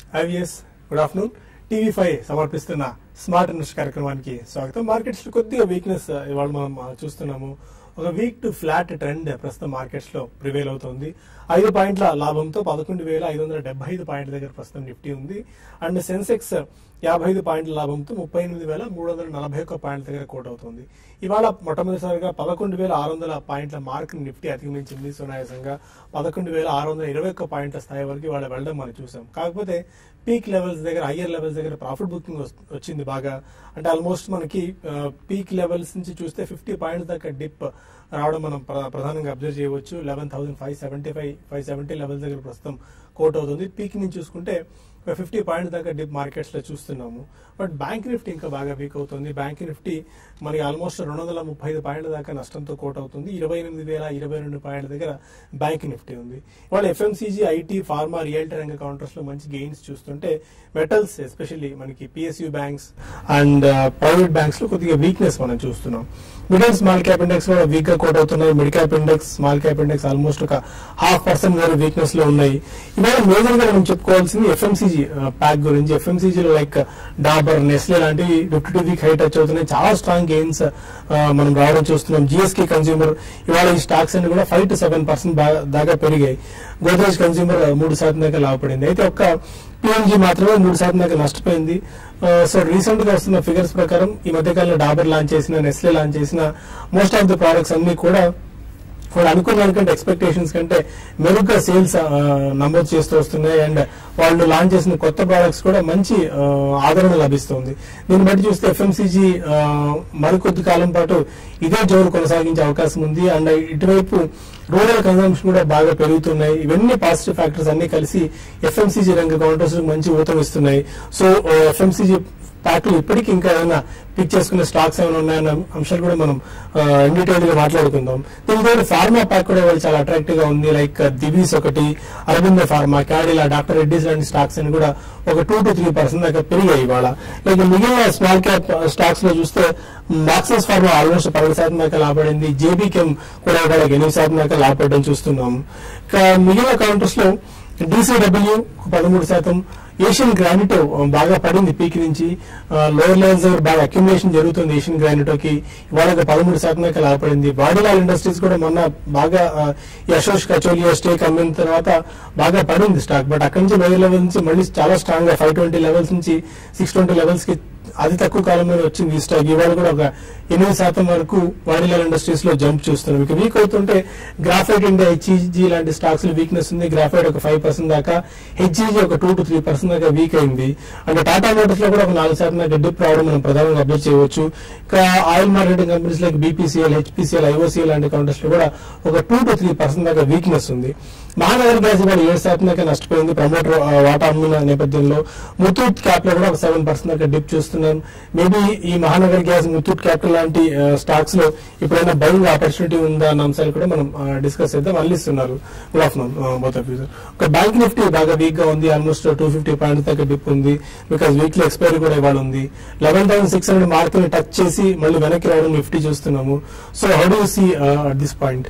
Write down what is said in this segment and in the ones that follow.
IVS good afternoon TV five సమర్పిస్తున్న smart invest కార్యక్రమానికి స్వాగతం మార్కెట్స్ లో కొద్దిగా వీక్నెస్ ఇవాళ మనం ఆ, చూస్తున్నాము ఒక వీక్ టు ఫ్లాట్ ట్రెండ్ ప్రస్తుతం మార్కెట్స్ లో ప్రివేల్ అవుతోంది ఐదు పాయింట్ల లాభంతో పదకొండు వేల ఐదు వందల డెబ్బై ఐదు పాయింట్ల దగ్గర ప్రస్తుతం నిఫ్టీ ఉంది అండ్ సెన్సెక్స్ యాభై ఐదు పాయింట్ల లాభంతో ముప్పై ఎనిమిది వేల మూడు వందల నలభై ఒక్క పాయింట్ల దగ్గర కోట్ అవుతుంది ఇవాళ మొట్టమొదటిసారిగా పదకొండు వేల ఆరు వందల పాయింట్ల మార్క్ నిఫ్టీ అధిగమించింది సునాయాసంగా పదకొండు వేల ఆరు వందల ఇరవై ఒక్క పాయింట్ల స్థాయి వరకు ఇవాళ వెళ్ళడం మనం చూసాం కాకపోతే పీక్ లెవెల్స్ దగ్గర హయ్యర్ లెవెల్స్ దగ్గర ప్రాఫిట్ బుకింగ్ వచ్చింది బాగా అంటే ఆల్మోస్ట్ మనకి పీక్ లెవెల్స్ నుంచి చూస్తే ఫిఫ్టీ పాయింట్స్ దాకా డిప్ రావడం మనం ప్ర- ప్రధానంగా అబ్జర్వ్ చేయవచ్చు eleven thousand five seventy five five seventy levels దగ్గర ప్రస్తుతం కోట్ అవుతుంది పీక్ నుంచి చూసుకుంటే ఫిఫ్టీ పాయింట్స్ దాకా డిప్ మార్కెట్స్ లో చూస్తున్నాము బట్ బ్యాంక్ నిఫ్టీ ఇంకా బాగా వీక్ అవుతుంది బ్యాంక్ నిఫ్టీ మనకి ఆల్మోస్ట్ రెండు వందల ముప్పై ఐదు పాయింట్ల దాకా నష్టంతో కోట్ అవుతుంది ఇరవై ఎనిమిది వేల ఇరవై రెండు పాయింట్ల దగ్గర బ్యాంక్ నిఫ్టీ ఉంది ఇవాళ ఎఫ్ఎంసీజీ ఐటీ ఫార్మా రియల్టీ రంగ కౌంటర్స్ లో మంచి గెయిన్స్ చూస్తుంటే మెటల్స్ ఎస్పెషల్లీ మనకి PSU banks and private banks లో కొద్దిగా వీక్నెస్ మనం చూస్తున్నాం mid and small cap index కూడా వీక్ గా కోట్ అవుతున్నాయి mid cap index small cap index almost ఒక హాఫ్ పర్సెంట్ వరకు వీక్నెస్ లో ఉన్నాయి ఇవాళ మేజర్ గా మనం చెప్పుకోవాల్సింది ఎఫ్ఎంసీజీ ప్యాక్ గురించి ఎఫ్ఎంసీజీ లో లైక్ డాబర్ నెస్లే లాంటివి fifty two week high touch అవుతున్నాయి చాలా స్ట్రాంగ్ గెయిన్స్ మనం రావడం చూస్తున్నాం జిఎస్కే కన్స్యూమర్ ఇవాళ ఈ స్టాక్స్ అన్ని కూడా ఫైవ్ టు సెవెన్ పర్సెంట్ దాకా పెరిగాయి గోద్రేజ్ కన్స్యూమర్ మూడు శాతం దాకా లాభపడింది అయితే ఒక్క పిఎంజీ మాత్రమే మూడు శాతం దాకా నష్టపోయింది సో రీసెంట్ గా వస్తున్న ఫిగర్స్ ప్రకారం ఈ మధ్యకాలంలో డాబర్ లాంచ్ చేసిన నెస్లే లాంచ్ చేసిన మోస్ట్ ఆఫ్ ద ప్రోడక్ట్స్ అన్ని కూడా వాళ్ళు అనుకున్న దానికంటే ఎక్స్పెక్టేషన్స్ కంటే మెరుగ్గా సేల్స్ నమోదు చేస్తూ వస్తున్నాయి అండ్ వాళ్ళు లాంచ్ చేసిన కొత్త ప్రోడక్ట్స్ కూడా మంచి ఆ, ఆదరణ లభిస్తుంది దీన్ని బట్టి చూస్తే ఎఫ్ఎంసీజీ మరికొద్ది కాలం పాటు ఇదే జోరు కొనసాగించే అవకాశం ఉంది అండ్ ఇటువైపు రూరల్ కన్సంప్షన్ కూడా బాగా పెరుగుతున్నాయి ఇవన్నీ పాజిటివ్ ఫ్యాక్టర్స్ అన్ని కలిసి ఎఫ్ఎంసీజీ రంగ కౌంటర్స్ మంచి ఊతం ఇస్తున్నాయి సో ఎఫ్ఎంసీజీ ప్యాక్లు ఇప్పటికీ ఇంకా ఏమైనా పిక్ చేసుకునే స్టాక్స్ ఏమైనా ఉన్నాయన్న అంశాలు కూడా మనం ఇన్ డీటెయిల్ గా మాట్లాడుకుందాం దీనితో ఫార్మా ప్యాక్ కూడా వాళ్ళు చాలా అట్రాక్టివ్ గా ఉంది లైక్ దివీస్ ఒకటి అరవింద ఫార్మా క్యాడిలా డాక్టర్ రెడ్డిస్ లాంటి స్టాక్స్ అని కూడా ఒక టూ టు త్రీ పర్సెంట్ దాకా పెరిగాయి ఇవాళ లైక్ మిగిలిన స్మాల్ క్యాప్ స్టాక్స్ లో చూస్తే మాక్సెస్ ఫార్మా ఆల్మోస్ట్ పన్నెండు శాతం దాకా లాభపడింది జేబీ కెమ్ కూడా ఇవాళ ఎనిమిది శాతం దాకా లాభపడడం చూస్తున్నాం ఇక మిగిలిన కౌంటర్స్ లో డీసీడబ్ల్యూ పదమూడు శాతం ఏషియన్ గ్రానిటో బాగా పడింది పీక్ నుంచి లోయర్ లెవెల్స్ దగ్గర బాగా అక్యుమిలేషన్ జరుగుతుంది ఏషియన్ గ్రానిటోకి ఇవాళ ఒక పదమూడు శాతం దాకా లాభపడింది బాడీలాల్ ఇండస్ట్రీస్ కూడా మొన్న బాగా ఆ, ఈ అశోష్ కచోలియా స్టేక్ అమ్మిన తర్వాత బాగా పడింది స్టాక్ బట్ అక్కడి నుంచి లోయర్ లెవెల్ నుంచి మళ్ళీ చాలా స్ట్రాంగ్ గా ఫైవ్ ట్వంటీ లెవెల్స్ నుంచి సిక్స్ ట్వంటీ లెవెల్స్ కి అతి తక్కువ కాలంలో వచ్చింది ఈ స్టాక్ ఇవాళ కూడా ఒక ఎనిమిది శాతం వరకు వాడిలాల్ ఇండస్ట్రీస్ లో జంప్ చూస్తున్నాం ఇక వీక్ అవుతుంటే గ్రాఫైట్ ఇండియా హెచ్ఈజీ లాంటి స్టాక్స్ లో వీక్నెస్ ఉంది గ్రాఫైట్ ఒక ఫైవ్ పర్సెంట్ దాకా హెచ్ఈజీ ఒక టూ టు త్రీ పర్సెంట్ దాకా వీక్ అయింది అంటే టాటా మోటార్స్ లో కూడా ఒక నాలుగు శాతం దాకా డిప్ రావడం మనం ప్రధానంగా అబ్జర్వ్ చేయవచ్చు ఇక oil marketing companies like BPCL HPCL IOCL లాంటి కౌంటర్స్ లో కూడా ఒక టూ టు త్రీ పర్సెంట్ దాకా వీక్నెస్ ఉంది మహానగర్ గ్యాస్ ఇవాళ ఏడు శాతం దాకా నష్టపోయింది ప్రమోటర్ ఆ, వాటా అమ్మిన నేపథ్యంలో ముతూట్ క్యాప్ లో కూడా ఒక సెవెన్ పర్సెంట్ దాకా డిప్ చూస్తున్నాం మేబీ ఈ మహానగర్ గ్యాస్ ముతూట్ క్యాపిటల్ లాంటి స్టాక్స్ లో ఎప్పుడైనా బయింగ్ ఆపర్చునిటీ ఉందా అన్న అంశాలు కూడా మనం డిస్కస్ చేద్దాం అందిస్తున్నారు గుడ్ ఆఫ్టర్నూన్ బోత్ ఆఫ్ ఒక బ్యాంక్ నిఫ్టీ బాగా వీక్ గా ఉంది ఆల్మోస్ట్ టూ ఫిఫ్టీ పాయింట్స్ దాకా డిప్ ఉంది బికాస్ వీక్లీ ఎక్స్పైరీ కూడా ఇవాళ ఉంది eleven thousand six hundred mark ని టచ్ చేసి మళ్ళీ వెనక్కి రావడం నిఫ్టీ చూస్తున్నాము so how do see at this point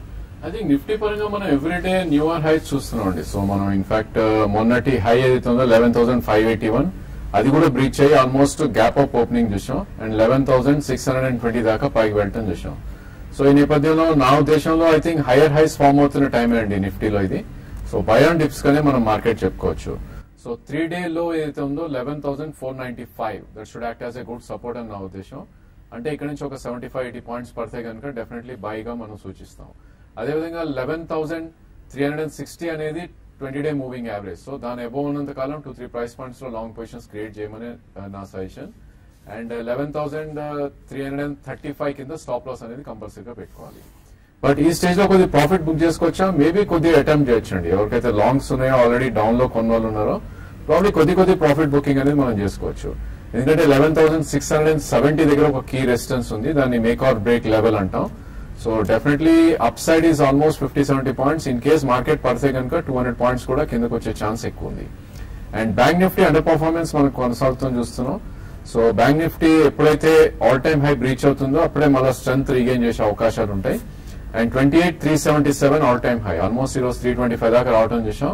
I think Nifty పరంగా మనం ఎవ్రీడే న్యూయర్ హైస్ చూస్తున్నాం అండి సో మనం ఇన్ఫాక్ట్ మొన్నటి హై ఏదైతే ఉందో eleven thousand five eighty one అది కూడా బ్రీచ్ అయ్యి ఆల్మోస్ట్ గ్యాప్ అప్ ఓపెనింగ్ చూసాం and eleven thousand six hundred and twenty దాకా పైకి వెళ్ళటం చూసాం సో ఈ నేపథ్యంలో నా ఉద్దేశంలో I think higher highs form అవుతున్న టైమే అండి నిఫ్టీలో ఇది సో బై ఆన్ డిప్స్ గానే మనం మార్కెట్ చెప్పుకోవచ్చు సో త్రీ డే లో ఏదైతే ఉందో eleven thousand four ninety five that should act as a good support అని నా ఉద్దేశం అంటే ఇక్కడ నుంచి ఒక సెవెంటీ ఫైవ్ ఎయిటీ పాయింట్స్ పడితే కనుక డెఫినెట్లీ బైగా మనం సూచిస్తాం అదేవిధంగా eleven thousand three hundred and sixty అనేది twenty day moving average so దాని అబోవ్ ఉన్నంత కాలం టూ త్రీ ప్రైస్ పాయింట్స్ లో లాంగ్ పొజిషన్స్ క్రియేట్ చేయమని ఆ, నా suggestion and eleven thousand three hundred and thirty five కింద స్టాప్ లాస్ అనేది కంపల్సరీగా పెట్టుకోవాలి బట్ ఈ స్టేజ్ లో కొద్ది ప్రాఫిట్ బుక్ చేసుకోవచ్చా మేబీ కొద్దిగా అటెంప్ట్ చేయొచ్చండి ఎవరికైతే లాంగ్స్ ఉన్నాయో ఆల్రెడీ డౌన్ లో కొన్న వాళ్ళు ఉన్నారో ప్రాబ్లీ కొద్ది కొద్ది ప్రాఫిట్ బుకింగ్ అనేది మనం చేసుకోవచ్చు ఎందుకంటే eleven thousand six hundred and seventy దగ్గర ఒక కీ రెసిస్టెన్స్ ఉంది దాన్ని మేక్ ఆర్ బ్రేక్ లెవెల్ అంటాం so definitely upside is almost fifty seventy points in case market పడితే కనుక టూ హండ్రెడ్ పాయింట్స్ కూడా కిందకు వచ్చే ఛాన్స్ ఎక్కువ ఉంది and bank Nifty underperformance మనం కొనసాగుతాం చూస్తున్నాం సో బ్యాంక్ నిఫ్టీ ఎప్పుడైతే ఆల్ టైమ్ హై బ్రీచ్ అవుతుందో అప్పుడే మళ్ళీ స్ట్రెంత్ రీగైన్ చేసే అవకాశాలు ఉంటాయి and twenty eight three seventy seven all time high almost ఈరోజు త్రీ ట్వంటీ ఫైవ్ దాకా రావడం చూసాం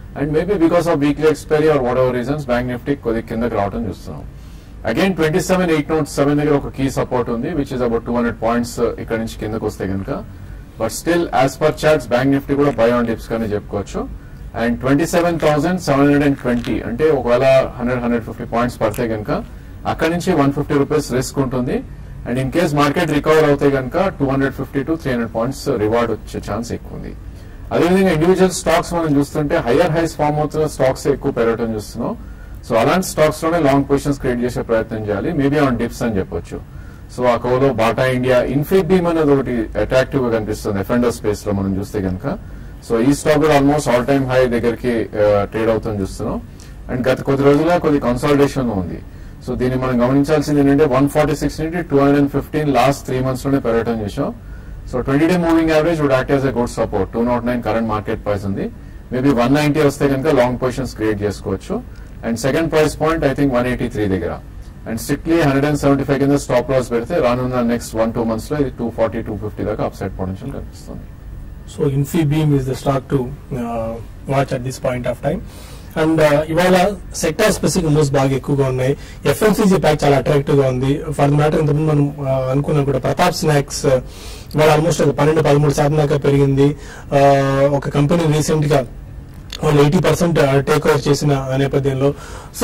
and maybe because of weekly expiry or whatever reasons bank Nifty కొద్దిగా కిందకి రావడం చూస్తున్నాం again twenty seven eight nought seven దగ్గర ఒక కీ సపోర్ట్ ఉంది which is about two hundred points ఇక్కడ నుంచి కిందకు వస్తే కనుక but still as per charts bank Nifty కూడా బై ఆన్ డిప్స్ కానీ చెప్పుకోవచ్చు and twenty seven thousand seven hundred and twenty అంటే ఒకవేళ హండ్రెడ్ హండ్రెడ్ ఫిఫ్టీ పాయింట్స్ పడితే కనుక అక్కడ నుంచి వన్ ఫిఫ్టీ రూపీస్ రిస్క్ ఉంటుంది and in case market recover అవుతే కనుక two hundred fifty to three hundred points reward వచ్చే ఛాన్స్ ఎక్కువ ఉంది అదేవిధంగా ఇండివిజువల్ స్టాక్స్ మనం చూస్తుంటే హయ్యర్ హైస్ ఫామ్ అవుతున్న స్టాక్స్ ఎక్కువ పెరగడం చూస్తున్నాం సో అలాంటి స్టాక్స్ లోనే లాంగ్ పొజిషన్స్ క్రియేట్ చేసే ప్రయత్నం చేయాలి మేబీ ఆన్ డిప్స్ అని చెప్పొచ్చు సో ఆ కౌలో బాటా ఇండియా ఇన్ఫిబీమ్ అనేది ఒకటి అట్రాక్టివ్ గా కనిపిస్తుంది ఎఫెండర్ స్పేస్ లో మనం చూస్తే కనుక సో ఈ స్టాక్ కూడా ఆల్మోస్ట్ ఆల్ టైమ్ హై దగ్గరికి ట్రేడ్ అవుతుంది చూస్తున్నాం అండ్ గత కొద్ది రోజులుగా కొద్ది కన్సాలిడేషన్ ఉంది సో దీన్ని మనం గమనించాల్సింది ఏంటంటే వన్ ఫార్టీ సిక్స్ నుండి two hundred and fifteen last three months లోనే పెరగడం చేసాం so twenty day moving average would act as a good support two nought nine current market price ఉంది మేబీ వన్ నైన్టీ వస్తే కనుక లాంగ్ పొజిషన్స్ క్రియేట్ చేసుకోవచ్చు and second price point I think one eighty three దగ్గర and strictly hundred and seventy five కింద stop loss పెడితే రానున్న next one two months లో ఇది టూ ఫార్టీ టూ ఫిఫ్టీ దాకా అప్సైడ్ పొటెన్షియల్ కనిపిస్తుంది so Infibeam is the stock to watch at this point of time and ఇవాళ sector specific moves బాగా ఎక్కువగా ఉన్నాయి ఎఫ్ఎంసీజీ ప్యాక్ చాలా అట్రాక్టివ్ గా ఉంది ఫర్ మ్యాటర్ ఇంతకుముందు మనం uh, అనుకున్నాం కూడా ప్రతాప్ స్నాక్స్ uh, ఇవాళ ఆల్మోస్ట్ ఒక పన్నెండు పదమూడు శాతం దాకా పెరిగింది Uh, ఒక కంపెనీ రీసెంట్ గా వాళ్ళు ఎయిటీ పర్సెంట్ టేక్ ఓవర్ చేసిన నేపథ్యంలో so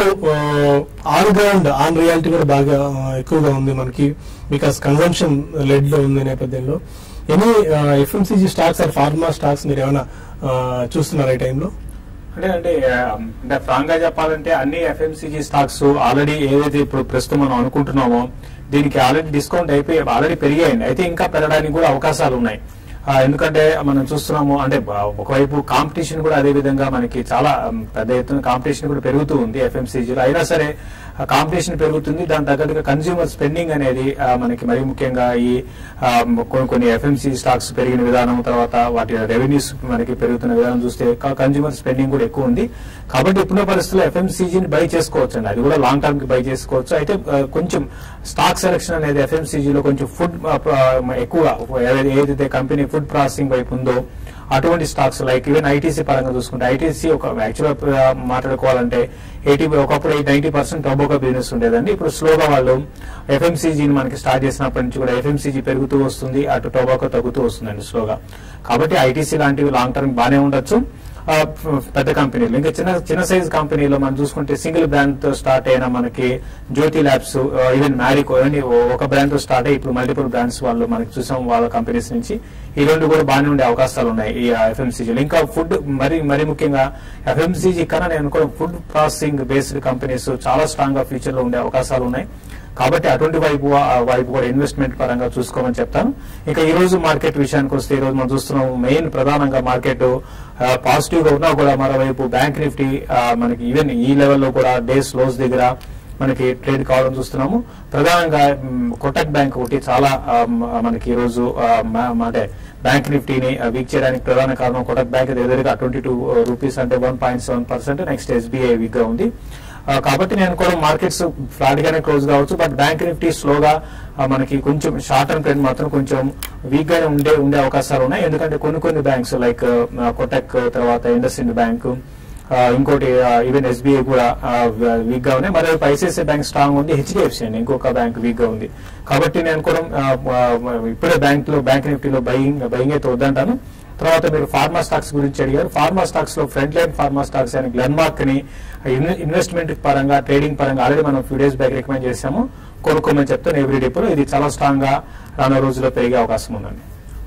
on ground on reality కూడా బాగా uh, ఎక్కువగా ఉంది మనకి బికాస్ కన్సంప్షన్ లెడ్ లో ఉంది నేపథ్యంలో any FMCG stocks or pharma stocks మీరు ఏమైనా uh, చూస్తున్నారా ఈ టైంలో అంటే అంటే ఆ, అంటే ఫ్రాంక్ గా చెప్పాలంటే అన్ని ఎఫ్ఎంసీజీ స్టాక్స్ ఆల్రెడీ ఏదైతే ఇప్పుడు ప్రస్తుతం మనం అనుకుంటున్నామో దీనికి ఆల్రెడీ డిస్కౌంట్ అయిపోయి ఆల్రెడీ పెరిగాయండి అయితే ఇంకా పెరగడానికి కూడా అవకాశాలు ఉన్నాయి ఆ, ఎందుకంటే మనం చూస్తున్నాము అంటే ఆ, ఒకవైపు కాంపిటీషన్ కూడా అదే విధంగా మనకి చాలా ఉమ్, పెద్ద ఎత్తున కాంపిటీషన్ కూడా పెరుగుతూ ఉంది ఎఫ్ఎంసీజీలో అయినా సరే కాంపిటీషన్ పెరుగుతుంది దాని తగ్గట్టుగా కన్స్యూమర్ స్పెండింగ్ అనేది ఆ, మనకి మరీ ముఖ్యంగా ఈ ఆ, కొన్ని కొన్ని ఎఫ్ఎంసీ స్టాక్స్ పెరిగిన విధానం తర్వాత వాటి రెవెన్యూస్ మనకి పెరుగుతున్న విధానం చూస్తే కన్స్యూమర్ స్పెండింగ్ కూడా ఎక్కువ ఉంది కాబట్టి ఇప్పుడున్న పరిస్థితుల్లో ఎఫ్ఎంసీజీని బై చేసుకోవచ్చు అండి అది కూడా లాంగ్ టర్మ్ కి బై చేసుకోవచ్చు అయితే ఆ, కొంచెం స్టాక్ సెలక్షన్ అనేది ఎఫ్ఎంసీజీలో కొంచెం ఫుడ్ ఎక్కువ ఏదైతే- ఏదైతే కంపెనీ ఫుడ్ ప్రాసెసింగ్ వైపు ఉందో అటువంటి స్టాక్స్ లైక్ ఈవెన్ ఐటీసీ పరంగా చూసుకుంటే ఐటీసీ ఒక యాక్చువల్ మాట్లాడుకోవాలంటే ఎయిటీ ఒకప్పుడు eight ninety percent tobacco business ఉండేదండి ఇప్పుడు స్లోగా వాళ్ళు ఎఫ్ఎంసీజీని మనకి స్టార్ట్ చేసినప్పటి నుంచి కూడా ఎఫ్ఎంసీజీ పెరుగుతూ వస్తుంది అటు టొబాకో తగ్గుతూ వస్తుందండి స్లోగా కాబట్టి ఐటీసీ లాంటివి లాంగ్ టర్మ్ బాగానే ఉండొచ్చు ఆ, ఫ- పెద్ద కంపెనీలు ఇంకా చిన్న చిన్న సైజ్ కంపెనీలో మనం చూసుకుంటే సింగిల్ బ్రాండ్ తో స్టార్ట్ అయిన మనకి జ్యోతి ల్యాబ్స్ ఈవెన్ మ్యారికో అని ఒక బ్రాండ్ తో స్టార్ట్ అయ్యి ఇప్పుడు మల్టిపుల్ బ్రాండ్స్ వాళ్ళు మనకి చూసాం వాళ్ళ కంపెనీస్ నుంచి ఈ రెండు కూడా బాగానే ఉండే అవకాశాలు ఉన్నాయి ఈ ఎఫ్ఎంసీజీలో ఇంకా ఫుడ్ మరి మరి ముఖ్యంగా ఎఫ్ఎంసీజీ కన్నా నేను కూడా ఫుడ్ ప్రాసెసింగ్ బేస్డ్ కంపెనీస్ చాలా స్ట్రాంగ్ గా ఫ్యూచర్ లో ఉండే అవకాశాలు ఉన్నాయి కాబట్టి అటువంటి వైపు ఆ వైపు కూడా ఇన్వెస్ట్మెంట్ పరంగా చూసుకోమని చెప్తాను ఇంకా ఈ రోజు మార్కెట్ విషయానికి వస్తే ఈ రోజు మనం చూస్తున్నాం మెయిన్ ప్రధానంగా మార్కెట్ పాజిటివ్ గా ఉన్నా కూడా మరోవైపు బ్యాంక్ నిఫ్టీ ఆ, మనకి ఈవెన్ ఈ లెవెల్లో కూడా డేస్ లోస్ దగ్గర మనకి ట్రేడ్ కావడం చూస్తున్నాము ప్రధానంగా మ్, కొటక్ బ్యాంక్ ఒకటి చాలా ఆ, మ- మనకి ఈ రోజు ఆ, మ- అంటే బ్యాంక్ నిఫ్టీని వీక్ చేయడానికి ప్రధాన కారణం కొటక్ బ్యాంక్ దగ్గరగా ట్వంటీ టూ రూపీస్ అంటే one point seven percent next SBI weak గా ఉంది ఆ, కాబట్టి నేను కూడా మార్కెట్స్ ఫ్లాట్ గానే క్లోజ్ కావచ్చు బట్ బ్యాంక్ నిఫ్టీ స్లోగా ఆ, మనకి కొంచెం షార్ట్ టర్మ్ ట్రెండ్ మాత్రం కొంచెం వీక్ గానే ఉండే ఉండే అవకాశాలు ఉన్నాయి ఎందుకంటే కొన్ని కొన్ని బ్యాంక్స్ లైక్ కొటక్ తర్వాత ఇండస్ ఇండ్ బ్యాంక్ ఇంకోటి ఈవెన్ ఎస్బీఐ కూడా వీక్ గా ఉన్నాయి మరి ఐసిఐసిఐ బ్యాంక్ స్ట్రాంగ్ ఉంది హెచ్డిఎఫ్సి అండి ఇంకొక బ్యాంక్ వీక్ గా ఉంది కాబట్టి నేను కూడా ఆ, ఆ, ఇప్పుడే బ్యాంక్ లో బ్యాంక్ నిఫ్టీలో బయింగ్ బయింగ్ అయితే వద్దంటాను తర్వాత మీరు ఫార్మా స్టాక్స్ గురించి అడిగారు ఫార్మా స్టాక్స్ లో ఫ్రంట్ లైన్ ఫార్మా స్టాక్స్ అని గ్లెన్మార్క్ ని ఇన్- ఇన్వెస్ట్మెంట్ పరంగా ట్రేడింగ్ పరంగా ఆల్రెడీ మనం ఫ్యూ డేస్ బ్యాక్ రికమెండ్ చేశాము కొనుక్కోమని చెప్తాను ఎవ్రీ డేపులో ఇది చాలా స్ట్రాంగ్ గా రానున్న రోజుల్లో పెరిగే అవకాశం ఉందండి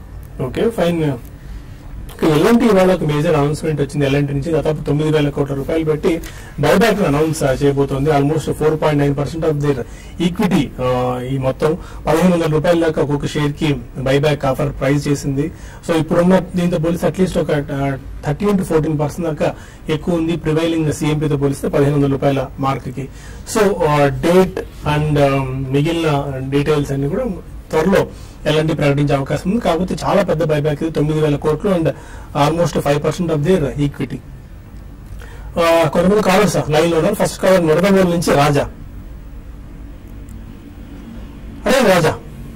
ఓకే ఫైన్ ఎల్ఎన్టీ ఇవాళ ఒక మేజర్ అనౌన్స్మెంట్ వచ్చింది ఎల్ఎన్టీ నుంచి దాదాపు తొమ్మిది వేల కోట్ల రూపాయలు పెట్టి బైబ్యాక్ అనౌన్స్ చేయబోతోంది almost four point nine percent of their equity ఈ మొత్తం పదిహేను వందల రూపాయల దాకా ఒక్కొక్క షేర్ కి బైబ్యాక్ ఆఫర్ ప్రైస్ చేసింది సో ఇప్పుడున్న దీంతో పోలిస్తే అట్లీస్ట్ ఒక థర్టీన్ టు ఫోర్టీన్ పర్సెంట్ దాకా ఎక్కువ ఉంది ప్రివైలింగ్ సిఎంపీతో పోలిస్తే పదిహేను వందల రూపాయల మార్క్ కి సో డేట్ అండ్ మిగిలిన డీటెయిల్స్ అన్ని కూడా త్వరలో ఎలాంటి ప్రకటించే అవకాశం ఉంది కాకపోతే చాలా పెద్ద బైబ్యాక్ ఇది తొమ్మిది వేల కోట్లు and almost five percent of their equity కొంతమంది కాలర్స్ లైన్ లో ఉన్నారు ఫస్ట్ కాలర్ నిడదవోలు నుంచి రాజా అదే రాజా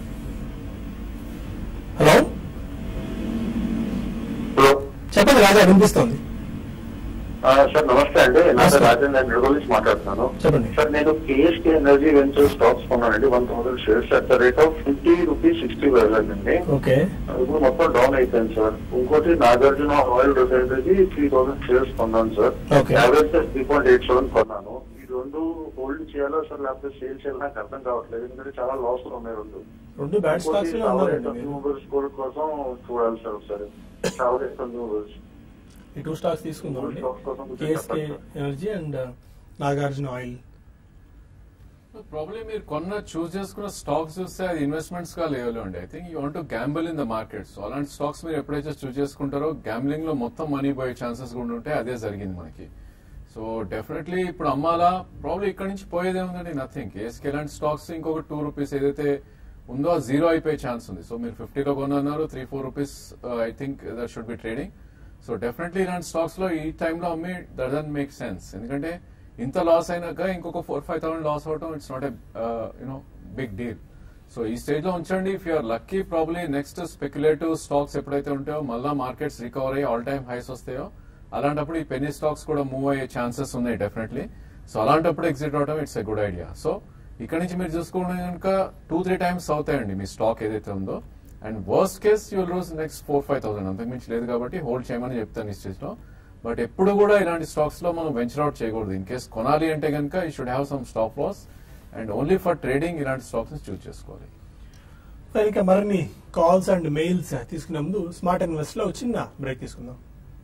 హలో హలో చెప్పండి రాజా వినిపిస్తోంది ఆ, సార్ నమస్తే అండి నా నమస్తే. పేరు రాజేంద్ర నేను నిడుదల నుంచి మాట్లాడుతున్నాను చెప్పండి. సార్ నేను కేఎస్కే ఎనర్జీ వెంచర్ స్టాక్స్ కొన్నానండి one thousand shares at the rate of fifty rupees sixty అండి ఓకే ఇప్పుడు మొత్తం డౌన్ అయిపోయింది సార్ ఇంకోటి Nagarjuna oil refinery three thousand shares కొన్నాను sir Okay. Average three point eight seven కొన్నాను ఈ రెండు హోల్డ్ చేయాలా సార్ లేకపోతే సేల్ చేయాలి నాకు అర్థం కావట్లేదు ఎందుకంటే చాలా లాస్ లో ఉన్నాయి రెండు రెండు బ్యాడ్ స్టాక్స్ లో ఉన్నారండి మీరు కన్స్యూమర్స్ కోసం చూడాలి సార్ ఒకసారి చాలా కన్స్యూమర్స్ ఈ టూ స్టాక్స్ తీసుకుందాం అండి Two stocks కోసం కొంచెం కేఎస్కే చెప్పండి sir. Energy and Nagarjuna oil problem మీరు కొన్న చూస్ చేసుకున్న స్టాక్స్ చూస్తే అది ఇన్వెస్ట్మెంట్స్ గా లేవులేండి I think you want to gamble in the market so అలాంటి స్టాక్స్ మీరు ఎప్పుడైతే చూస్ చేసుకుంటారో గ్యాంబ్లింగ్ లో మొత్తం మనీ పోయే ఛాన్సెస్ కూడా ఉంటే అదే జరిగింది మనకి సో డెఫినెట్లీ ఇప్పుడు అమ్మాలా ప్రాబ్లమ్ ఇక్కడ నుంచి పోయేదే ఉందండి నథింగ్ కేఎస్కే లాంటి స్టాక్స్ ఇంకొక టూ రూపీస్ ఏదైతే ఉందో జీరో అయిపోయే ఛాన్స్ ఉంది సో మీరు ఫిఫ్టీలో కొన్నారు three four rupees I think that should be trading so definitely ఇలాంటి స్టాక్స్ లో ఈ టైంలో అమ్మి డజన్ మేక్ సెన్స్ ఎందుకంటే ఇంత లాస్ అయినాక ఇంకొక ఫోర్ ఫైవ్ థౌసండ్ లాస్ అవటం it's not you know big deal so ఈ స్టేజ్ లో ఉంచండి if you're lucky probably next speculative stocks ఎప్పుడైతే ఉంటాయో మళ్ళా మార్కెట్స్ రికవర్ అయ్యి ఆల్ టైమ్ హైస్ వస్తాయో అలాంటప్పుడు ఈ పెనీ స్టాక్స్ కూడా మూవ్ అయ్యే ఛాన్సెస్ ఉన్నాయి డెఫినెట్లీ సో అలాంటప్పుడు ఎగ్జిట్ అవడం it's a good idea so ఇక్కడ నుంచి మీరు చూసుకుంటే కనుక టూ త్రీ టైమ్స్ అవుతాయండి మీ స్టాక్ ఏదైతే ఉందో and worst case you'll lose next four five thousand అంతకుమించి లేదు కాబట్టి హోల్డ్ చేయమని చెప్తాను ఈ స్టేజ్ లో బట్ ఎప్పుడు కూడా ఇలాంటి స్టాక్స్ లో మనం వెంచర్ అవుట్ చేయకూడదు ఇన్ కేస్ కొనాలి అంటే కనుక we should have some stop loss and only for trading ఇలాంటి స్టాక్స్ చూస్ చేసుకోవాలి ఇంకా మరిన్ని కాల్స్ అండ్ మెయిల్స్ తీసుకునే ముందు స్మార్ట్ ఇన్వెస్ట్ లో చిన్న బ్రేక్ తీసుకుందాం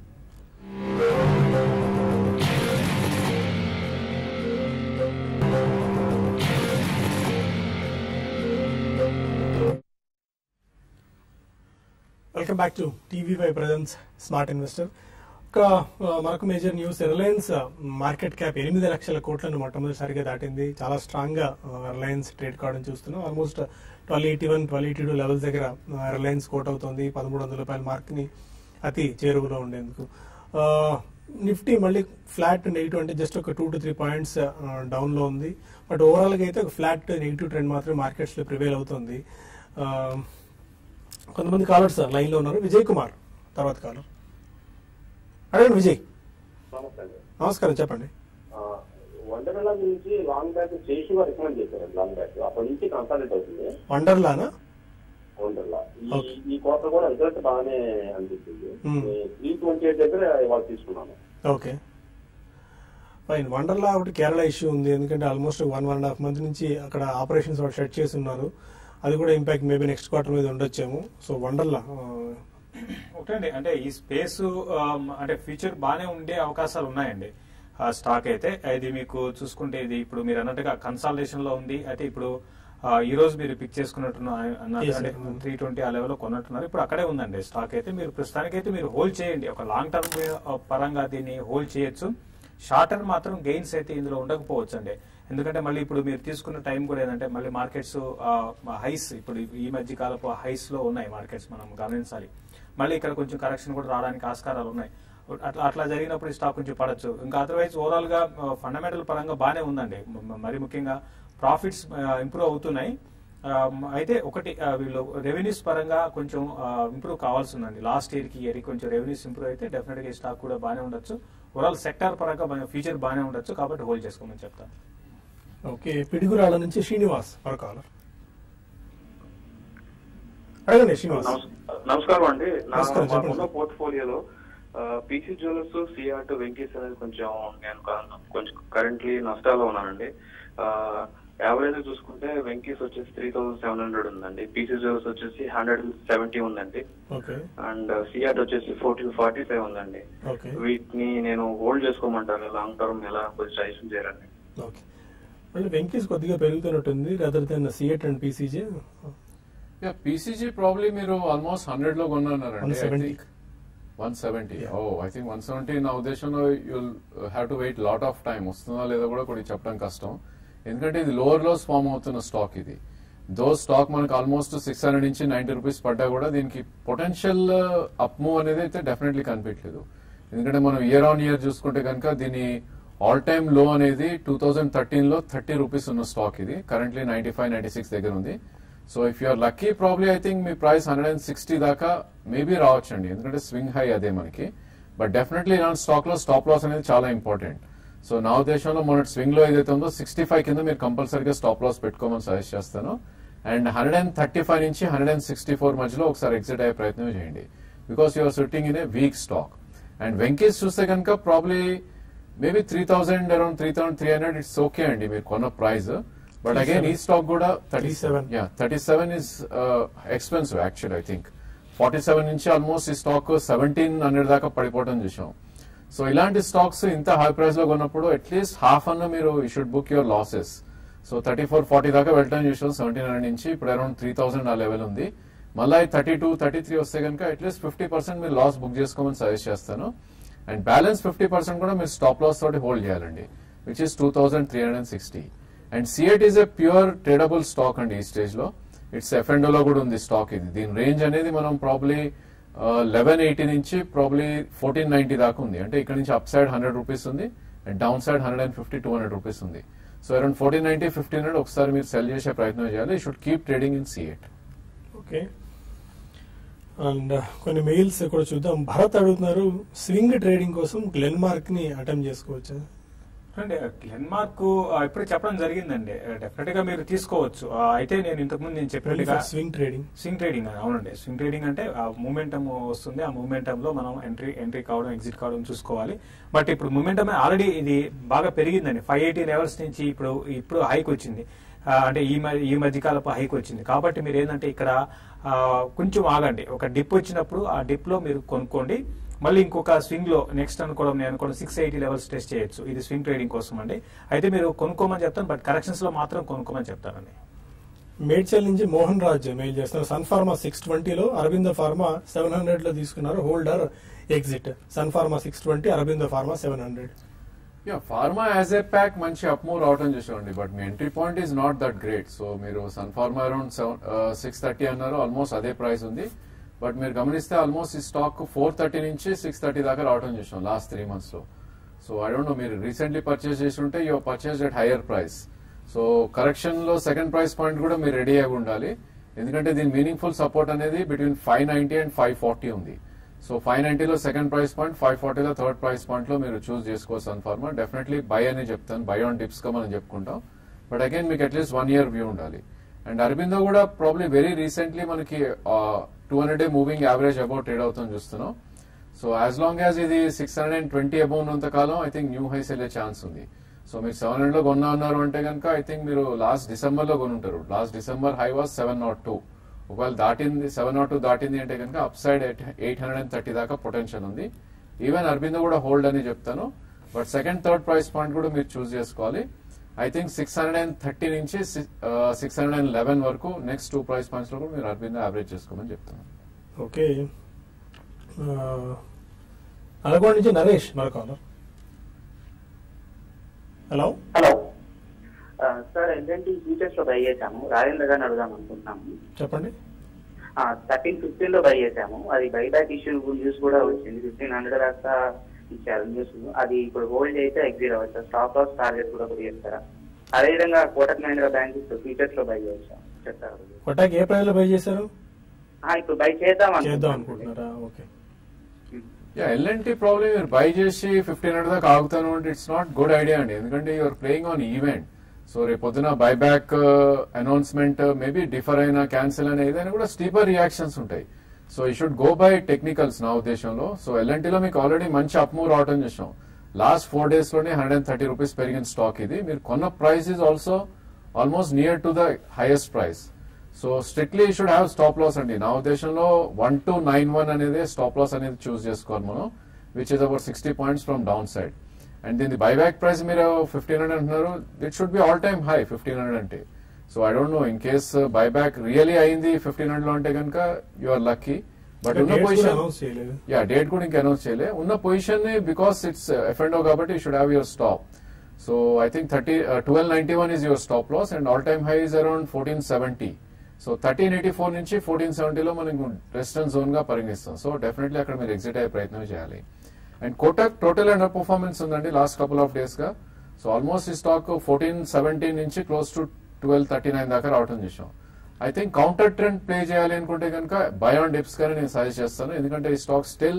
welcome back to TV five presents smart investor ఒక ఆ, మరొక major news Reliance market cap ఎనిమిది లక్షల కోట్లను మొట్టమొదటిసారిగా దాటింది చాలా స్ట్రాంగ్ గా ఆ, రిలయన్స్ ట్రేడ్ కావడం చూస్తున్నాం almost twelve eighty one twelve eighty two levels దగ్గర ఆ, రిలయన్స్ కోట్ అవుతుంది పదమూడు వందల రూపాయల మార్క్ ని అతి చేరువలో ఉండేందుకు ఆ, నిఫ్టీ మళ్ళీ ఫ్లాట్ నెగిటివ్ అంటే జస్ట్ ఒక two to three points down లో ఉంది బట్ ఓవరాల్ గా అయితే ఒక ఫ్లాట్ నెగిటివ్ ట్రెండ్ మాత్రమే మార్కెట్స్ లో ప్రివేల్ అవుతుంది ఆ, కొంతమంది కాలర్స్ లైన్ లో ఉన్నారు విజయ్ కుమార్ తర్వాత కాలర్ అడగండి విజయ్ నమస్తే అండి. నమస్కారం చెప్పండి ఆ, వండర్లా గురించి లాంగ్ బ్యాక్ చేసి వారు రికమెండ్ చేశారు లాంగ్ బ్యాక్ అప్పటి నుంచి కన్సల్టేట్ అవుతుంది వండర్లానా వండర్లా ఈ Okay. ఈ క్వార్టర్ కూడా రిజల్ట్ బాగానే అనిపించింది Hmm. త్రీ ట్వంటీ ఎయిట్ దగ్గర ఇవాళ తీసుకున్నాను ఓకే ఫైన్ వండర్లా ఒకటి కేరళ ఇష్యూ ఉంది ఎందుకంటే almost one one and half month నుంచి అక్కడ ఆపరేషన్స్ ఒకటి షట్ చేసి ఉన్నారు అది కూడా ఇంపాక్ట్ మేబీ నెక్స్ట్ క్వార్టర్ మీద ఉండొచ్చేమో సో వండర్లా ఆ, ఒకటండి అంటే ఈ స్పేస్ అంటే ఫ్యూచర్ బాగానే ఉండే అవకాశాలు ఉన్నాయండి ఆ స్టాక్ అయితే ఇది మీకు చూసుకుంటే ఇది ఇప్పుడు మీరు అన్నట్టుగా కన్సాలిడేషన్ లో ఉంది అయితే ఇప్పుడు ఆ, ఈ రోజు మీరు పిక్ చేసుకున్నట్టున్న అన్నారు Yes, అంటే sir. త్రీ ట్వంటీ ఆ లెవెల్లో కొన్నట్టున్నారు ఇప్పుడు అక్కడే ఉందండి స్టాక్ అయితే మీరు ప్రస్తుతానికైతే మీరు హోల్డ్ చేయండి ఒక లాంగ్ టర్మ్ పరంగా దీన్ని హోల్డ్ చేయొచ్చు షార్ట్ టర్మ్ మాత్రం గెయిన్స్ అయితే ఇందులో ఉండకపోవచ్చు అండి ఎందుకంటే మళ్ళీ ఇప్పుడు మీరు తీసుకున్న టైం కూడా ఏంటంటే మళ్ళీ మార్కెట్స్ హైస్ ఇప్పుడు ఈ మధ్య కాలపు హైస్ లో ఉన్నాయి మార్కెట్స్ మనం గమనించాలి మళ్ళీ ఇక్కడ కొంచెం కరెక్షన్ కూడా రావడానికి ఆస్కారాలు ఉన్నాయి అట్లా అట్లా జరిగినప్పుడు ఈ స్టాక్ కొంచెం పడచ్చు ఇంకా అదర్వైజ్ ఓవరాల్ గా ఫండమెంటల్ పరంగా బాగానే ఉందండి మ- మరి ముఖ్యంగా ప్రాఫిట్స్ ఇంప్రూవ్ అవుతున్నాయి ఆ, అయితే ఒకటి ఆ, వీళ్ళు రెవెన్యూస్ పరంగా కొంచెం ఇంప్రూవ్ కావాల్సి ఉందండి లాస్ట్ ఇయర్ కి ఇయర్ కొంచెం రెవెన్యూస్ ఇంప్రూవ్ అయితే డెఫినెట్ గా ఈ స్టాక్ కూడా బాగానే ఉండొచ్చు ఓవరాల్ సెక్టార్ పరంగా ఫ్యూచర్ బాగానే ఉండొచ్చు కాబట్టి హోల్డ్ చేసుకోమని చెప్తాను ఓకే పిడుగురాళ్ళ నుంచి శ్రీనివాస్ మరో కాలర్ అడగండి శ్రీనివాస్ నమస్- నమస్కారం అండి నా నమస్కారం, చెప్పండి మాకున్న సార్. పోర్ట్ఫోలియోలో పీసీ జ్యువెలర్స్ సిఆర్ట్ వెంకీస్ అనేది కొంచెం నేను కా- కొంచెం కరెంట్లీ నష్టాల్లో ఉన్నానండి యావరేజ్ చూసుకుంటే వెంకీస్ వచ్చేసి త్రీ థౌసండ్ సెవెన్ హండ్రెడ్ ఉందండి పీసీ జ్యువెలర్స్ వచ్చేసి హండ్రెడ్ సెవెంటీ ఉందండి ఓకే అండ్ సిఆర్ట్ వచ్చేసి ఫోర్టీ ఫార్టీ ఫైవ్ ఉందండి ఓకే వీటిని నేను హోల్డ్ చేసుకోమంటాను లాంగ్ టర్మ్ ఎలా కొంచెం సజెషన్ చేయాలండి ఓకే మళ్ళీ వెంకీస్ కొద్దిగా పెరుగుతున్నట్టుంది rather than CEAT and PCJ yeah PCG probably మీరు ఆల్మోస్ట్ హండ్రెడ్ లో కొన్నారండి 170. One seventy oh I think one seventy నా ఉద్దేశంలో you'll have to wait lot of time వస్తుందా లేదా కూడా కొద్దిగా చెప్పడం కష్టం ఎందుకంటే ఇది లోవర్ లోస్ ఫామ్ అవుతున్న స్టాక్ ఇది దో స్టాక్ మనకు ఆల్మోస్ట్ సిక్స్ హండ్రెడ్ నుంచి నైన్టీ రూపీస్ పడ్డా కూడా దీనికి పొటెన్షియల్ అప్ మూవ్ అనేది అయితే డెఫినెట్లీ కనిపించలేదు ఎందుకంటే మనం ఇయర్ ఆన్ ఇయర్ చూసుకుంటే కనుక దీని ఆల్ టైమ్ లో అనేది టూ థౌజండ్ థర్టీన్ లో థర్టీ రూపీస్ ఉన్న స్టాక్ ఇది currently ninety five ninety six దగ్గర ఉంది so if you're lucky probably I think మీ ప్రైస్ హండ్రెడ్ అండ్ సిక్స్టీ దాకా మేబీ రావచ్చండి ఎందుకంటే స్వింగ్ హై అదే మనకి బట్ డెఫినెట్లీ ఇలాంటి స్టాక్ లో స్టాప్ లాస్ అనేది చాలా ఇంపార్టెంట్ సో నా ఉద్దేశంలో మొన్న స్వింగ్ లో ఏదైతే ఉందో సిక్స్టీ ఫైవ్ కింద మీరు కంపల్సరీగా స్టాప్ లాస్ పెట్టుకోమని సజెస్ట్ చేస్తాను and hundred and thirty five నుంచి హండ్రెడ్ అండ్ సిక్స్టీ ఫోర్ మధ్యలో ఒకసారి ఎగ్జిట్ అయ్యే ప్రయత్నం చేయండి because you're sitting in a weak stock and Venky's చూస్తే కనుక probably maybe three thousand around three thousand three hundred it's okay అండి మీరు కొన్న ప్రైస్ బట్ అగైన్ ఈ స్టాక్ కూడా thirty 37. Yeah thirty seven is expensive actual I think forty seven నుంచి almost ఈ stock seventeen hundred దాకా పడిపోవడం చూసాం సో ఇలాంటి స్టాక్స్ ఇంత హై ప్రైస్ లో కొన్నప్పుడు అట్లీస్ట్ హాఫ్ అన్న మీరు you should book your losses so thirty four forty దాకా వెళ్ళడం చూసాం సెవెంటీన్ హండ్రెడ్ నుంచి ఇప్పుడు అరౌండ్ త్రీ థౌసండ్ ఆ లెవెల్ ఉంది మళ్ళీ థర్టీ టూ థర్టీ త్రీ వస్తే కనుక అట్లీస్ట్ ఫిఫ్టీ పర్సెంట్ మీరు లాస్ బుక్ చేసుకోమని సజెస్ట్ చేస్తాను అండ్ బ్యాలెన్స్ ఫిఫ్టీ పర్సెంట్ కూడా మీరు స్టాప్ లాస్ తోటి హోల్డ్ చేయాలండి which is two thousand three hundred and sixty and CEAT is a pure tradable stock అండి ఈ స్టేజ్ లో ఇట్స్ లో కూడా ఉంది స్టాక్ ఇది దీని రేంజ్ అనేది మనం ప్రాబ్లీ లెవెన్ ఎయిటీ నుంచి ప్రాబ్లీ ఫోర్టీన్ నైన్టీ దాకా ఉంది అంటే ఇక్కడ నుంచి అప్ సైడ్ హండ్రెడ్ రూపీస్ ఉంది and down side hundred and fifty two hundred rupees ఉంది so around fourteen ninety fifteen hundred ఒకసారి మీరు సెల్ చేసే ప్రయత్నం చేయాలి should keep trading in CEAT okay and కొన్ని మెయిల్స్ కూడా చూద్దాం భరత్ అడుగుతున్నారు స్వింగ్ ట్రేడింగ్ కోసం గ్లెన్ మార్క్ ని అటెంప్ట్ చేసుకోవచ్చా అంటే గ్లెన్మార్క్ ఇప్పుడే చెప్పడం జరిగిందండి డెఫినెట్ గా మీరు తీసుకోవచ్చు ఆ, అయితే నేను ఇంతకుముందు నేను చెప్పినట్టుగా స్వింగ్ ట్రేడింగ్ స్వింగ్ ట్రేడింగ్ అని అవునండి స్వింగ్ ట్రేడింగ్ అంటే ఆ మూమెంటం వస్తుంది ఆ మూమెంటం లో మనం ఎంట్రీ ఎంట్రీ కావడం ఎగ్జిట్ కావడం చూసుకోవాలి బట్ ఇప్పుడు మూమెంటం ఆల్రెడీ ఇది బాగా పెరిగిందండి ఫైవ్ ఎయిటీ లెవెల్స్ నుంచి ఇప్పుడు ఇప్పుడు హైక్ వచ్చింది ఆ, అంటే ఈ మ- ఈ మధ్య కాలపు హైక్ వచ్చింది కాబట్టి మీరు ఏంటంటే ఇక్కడ ఆ, కొంచెం ఆగండి ఒక డిప్ వచ్చినప్పుడు ఆ డిప్ లో మీరు కొనుక్కోండి మళ్ళీ ఇంకొక స్వింగ్ లో నెక్స్ట్ అనుకోవడం నేను అనుకోవడం సిక్స్ ఎయిటీ లెవెల్స్ టెస్ట్ చేయొచ్చు ఇది స్వింగ్ ట్రేడింగ్ కోసం అండి అయితే మీరు కొనుక్కోమని చెప్తాను బట్ కరెక్షన్స్ లో మాత్రం కొనుక్కోమని చెప్తానండి మేడ్చల్ నుంచి మోహన్ రాజ్ మెయిల్ చేస్తున్నారు సన్ ఫార్మా సిక్స్ ట్వంటీలో అరవింద ఫార్మా సెవెన్ హండ్రెడ్ లో తీసుకున్నారు holder exit Sun Pharma six twenty Aurobindo Pharma seven hundred yeah pharma as a pack మంచి అప్ మూవ్ రావటం చూసామండి బట్ మీ entry point is not that great so మీరు Sun Pharma around seven six thirty అన్నారు ఆల్మోస్ట్ అదే ప్రైస్ ఉంది బట్ మీరు గమనిస్తే ఆల్మోస్ట్ ఈ స్టాక్ ఫోర్ థర్టీ నుంచి సిక్స్ థర్టీ దాకా రావటం చూసాం లాస్ట్ త్రీ మంత్స్ లో సో ఐ డోంట్ నో మీరు రీసెంట్లీ పర్చేస్ చేసి ఉంటే you purchase at higher price so correction లో సెకండ్ ప్రైస్ పాయింట్ కూడా మీరు రెడీ అయి ఉండాలి ఎందుకంటే దీని మీనింగ్ఫుల్ సపోర్ట్ అనేది between five ninety and five forty ఉంది సో ఫైవ్ నైన్టీలో సెకండ్ ప్రైస్ పాయింట్ ఫైవ్ ఫార్టీలో థర్డ్ ప్రైస్ పాయింట్ లో మీరు చూస్ చేసుకోవచ్చు సన్ ఫార్మా డెఫినెట్లీ బై అని చెప్తాను బై ఆన్ టిప్స్ గా మనం చెప్పుకుంటాం బట్ అగైన్ మీకు అట్లీస్ట్ వన్ ఇయర్ వ్యూ ఉండాలి అండ్ అరబిందో కూడా ప్రాబ్లీ వెరీ రీసెంట్లీ మనకి two hundred day moving average about trade అవుతుంది చూస్తున్నాం సో యాజ్ లాంగ్ యాజ్ ఇది six hundred and twenty above ఉన్నంత కాలం ఐ థింక్ న్యూ హైస్ వెళ్ళే ఛాన్స్ ఉంది సో మీరు సెవెన్ హండ్రెడ్ లో కొన్నా అన్నారు అంటే కనుక ఐ థింక్ మీరు లాస్ట్ డిసెంబర్ లో కొనుంటారు last December high was seven nought two ఒకవేళ దాటింది సెవెన్ నాట్ టూ దాటింది అంటే కనుక up side eight hundred and thirty దాకా పొటెన్షియల్ ఉంది ఈవెన్ అరబిందో కూడా హోల్డ్ అని చెప్తాను but second third price point కూడా మీరు చూస్ చేసుకోవాలి I think six hundred and thirty నుంచి సిక్స్ హండ్రెడ్ అండ్ లెవెన్ వరకు నెక్స్ట్ టూ ప్రైస్ పాయింట్స్ లో కూడా మీరు అరబిందో యావరేజ్ చేసుకోమని చెప్తాను ఓకే నల్గొండ నుంచి నరేష్ మరొక హలో హలో ఆ, సార్ ఏంటంటే ఫ్యూచర్స్ లో బై చేశాము రాజేంద్ర గారిని అడుగుదాం అనుకుంటున్నాము చెప్పండి థర్టీన్ ఫిఫ్టీన్ లో బై చేశాము అది బై బ్యాక్ ఇష్యూ న్యూస్ కూడా వచ్చింది ఫిఫ్టీన్ హండ్రెడ్ దాకా ఇచ్చారు న్యూస్ అది ఇప్పుడు హోల్డ్ అయితే ఎగ్జిట్ అవ్వచ్చు స్టాప్ లాస్ టార్గెట్ కూడా కూడా చేస్తారా అదేవిధంగా కోటక్ మహీంద్రా బ్యాంక్ ఫ్యూచర్స్ లో బై చేశాం చెప్తారు కొట్టాకి ఏ ప్రైస్ లో బై చేశారు ఆ, ఇప్పుడు బై చేద్దాం చేద్దాం అనుకుంటున్నాం. అనుకుంటున్నారా ఓకే యా ఎల్ఎన్టీ ప్రాబ్లమ్ మీరు బై చేసి ఫిఫ్టీన్ హండ్రెడ్ దాకా ఆగుతాను అంటే ఇట్స్ నాట్ గుడ్ ఐడియా అండి ఎందుకంటే you're playing on event so రేపు పొద్దున బైబ్యాక్ అనౌన్స్మెంట్ మేబీ డిఫర్ అయినా క్యాన్సిల్ అయినా ఏదైనా కూడా స్టీపర్ రియాక్షన్స్ ఉంటాయి so we should go by technicals నా ఉద్దేశంలో సో ఎల్ఎన్టీలో మీకు ఆల్రెడీ మంచి అప్ మూవ్ రావడం చూసాం లాస్ట్ ఫోర్ డేస్ లోనే హండ్రెడ్ అండ్ థర్టీ రూపీస్ పెరిగిన స్టాక్ ఇది మీరు కొన్న price is also almost near to the highest price so strictly should have stop loss అండి నా ఉద్దేశంలో వన్ టు నైన్ వన్ అనేది స్టాప్ లాస్ అనేది చూస్ చేసుకోవాలి మనం which is about sixty points from down side and దీని buyback price మీరు fifteen hundred అంటున్నారు it should be all time high fifteen hundred అంటే so I don't know in case buyback really అయింది fifteen hundred లో అంటే కనుక you are lucky but ఉన్న Dates కూడా పొజిషన్ announce చేయలేదు యా డేట్ కూడా ఇంకా అనౌన్స్ చేయలే ఉన్న పొజిషన్ బికాస్ ఇట్స్ ఎఫ్ఎండో కాబట్టి you should have your stop so I think thirty twelve ninety one is your stop loss and all time high is around fourteen seventy so thirteen eighty four నుంచి fourteen సెవెంటీలో మనం resistance zone గా పరిగణిస్తాం so definitely అక్కడ మీరు exit అయ్యే ప్రయత్నం చేయాలి and Kotak total under performance ఉందండి లాస్ట్ కపుల్ ఆఫ్ డేస్ గా సో ఆల్మోస్ట్ ఈ స్టాక్ ఫోర్టీన్ సెవెంటీన్ నుంచి close to twelve thirty nine దాకా రావటం చూసాం I think counter trend play చేయాలి అనుకుంటే కనుక బై ఆన్ డిప్స్ కానీ నేను సజెస్ట్ చేస్తాను ఎందుకంటే ఈ stock still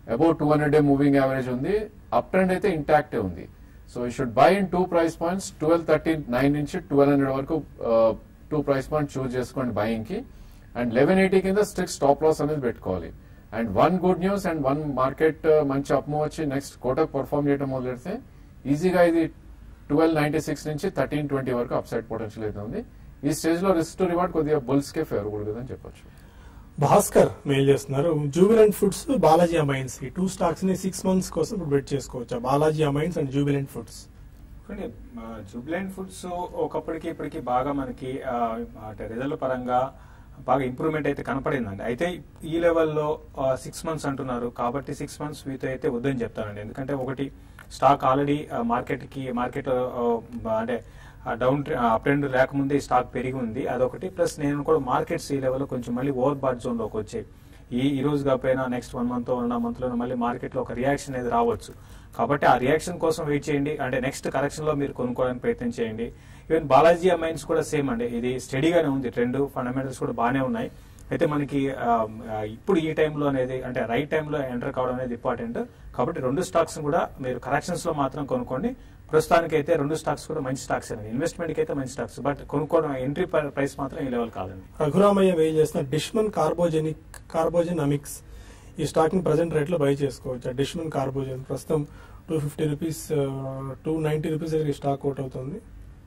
about two hundred day moving average ఉంది అప్ ట్రెండ్ అయితే ఇంటాక్టే ఉంది so you should buy in two price points twelve thirty nine నుంచి ట్వెల్వ్ హండ్రెడ్ వరకు టూ ప్రైస్ పాయింట్ చూస్ చేసుకోండి బయింగ్ కి అండ్ లెవెన్ ఎయిటీ కింద strict stop loss అనేది పెట్టుకోవాలి and one good news and one market మంచి up move వచ్చి next Kotak perform చేయడం మొదలు పెడితే ఈజీగా ఇది ట్వెల్వ్ నైన్టీ సిక్స్ నుంచి థర్టీన్ ట్వంటీ వరకు అప్ సైడ్ పొటెన్షియల్ అయితే ఉంది ఈ స్టేజ్ లో రిస్క్ టు రివార్డ్ కొద్దిగా బుల్స్ కే ఫేవరబుల్ కదా అని చెప్పొచ్చు భాస్కర్ మెయిల్ చేస్తున్నారు జూబిలెంట్ ఫుడ్స్ బాలాజీ అమైన్స్ ఈ టూ స్టాక్స్ ని సిక్స్ మంత్స్ కోసం ఇప్పుడు బెట్ చేసుకోవచ్చా బాలాజీ అమైన్స్ అండ్ జూబిలెంట్ ఫుడ్స్ జూబ్లైన్ ఫుడ్స్ ఒకప్పటికి ఇప్పటికి బాగా మనకి ఆ, అంటే రిజల్ట్ పరంగా బాగా ఇంప్రూవ్మెంట్ అయితే కనపడిందండి అయితే ఈ లెవెల్లో సిక్స్ మంత్స్ అంటున్నారు కాబట్టి సిక్స్ మంత్స్ మీతో అయితే వద్దని చెప్తానండి ఎందుకంటే ఒకటి స్టాక్ ఆల్రెడీ మార్కెట్ కి మార్కెట్ అంటే డౌన్ అప్ ట్రెండ్ లేకముందే ఈ స్టాక్ పెరిగి ఉంది అదొకటి ప్లస్ నేను కూడా మార్కెట్స్ ఈ లెవెల్లో కొంచెం మళ్ళీ ఓవర్ బాట్ జోన్ లోకి వచ్చాయి ఈ ఈ రోజు కాకపోయినా next one month one month లో మళ్ళీ మార్కెట్ లో ఒక రియాక్షన్ అనేది రావచ్చు కాబట్టి ఆ రియాక్షన్ కోసం వెయిట్ చేయండి అంటే నెక్స్ట్ కరెక్షన్ లో మీరు కొనుక్కోవడానికి ప్రయత్నం చేయండి ఈవెన్ బాలాజీ అమైన్స్ కూడా సేమ్ అండి ఇది స్టడీగానే ఉంది ట్రెండ్ ఫండమెంటల్స్ కూడా బాగానే ఉన్నాయి అయితే మనకి ఆ, ఆ, ఇప్పుడు ఈ టైంలో అనేది అంటే రైట్ టైంలో ఎంటర్ కావడం అనేది ఇంపార్టెంట్ కాబట్టి రెండు స్టాక్స్ కూడా మీరు కరెక్షన్స్ లో మాత్రం కొనుక్కోండి ప్రస్తుతానికి అయితే రెండు స్టాక్స్ కూడా మంచి స్టాక్స్ అండి ఇన్వెస్ట్మెంట్ కి అయితే మంచి స్టాక్స్ బట్ కొనుక్కోవడం ఎంట్రీ ప్రైస్ మాత్రం ఈ లెవెల్ కాదండి రఘురామయ్య మెయిల్ చేస్తున్న డిష్మన్ కార్బోజెనిక్ కార్బోజెన్ అమిక్స్ ఈ స్టాక్ ని ప్రజెంట్ రేట్ లో బై చేసుకోవచ్చు డిష్మన్ కార్బోజెన్ ప్రస్తుతం two fifty rupees two ninety rupees దగ్గర ఈ స్టాక్ అవుట్ అవుతుంది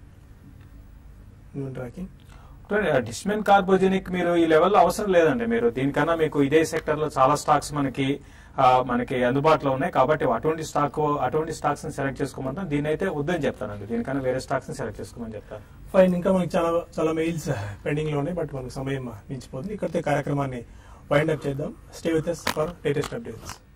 ట్రాకింగ్ డిస్మెన్ కార్బోజెనిక్ మీరు ఈ లెవెల్లో అవసరం లేదండి మీరు దీనికన్నా మీకు ఇదే సెక్టర్ లో చాలా స్టాక్స్ మనకి ఆ, మనకి అందుబాటులో ఉన్నాయి కాబట్టి అటువంటి స్టాక్ అటువంటి స్టాక్స్ ని సెలెక్ట్ చేసుకోమంటాం దీని అయితే వద్దని చెప్తానండి దీనికన్నా వేరే స్టాక్స్ ని సెలెక్ట్ చేసుకోమని చెప్తాను ఫైన్ ఇంకా మనకి చాలా చాలా మెయిల్స్ పెండింగ్ లో ఉన్నాయి బట్ మనకు సమయం మించిపోతుంది ఇక్కడితే కార్యక్రమాన్ని వైండ్ అప్ చేద్దాం stay with for latest updates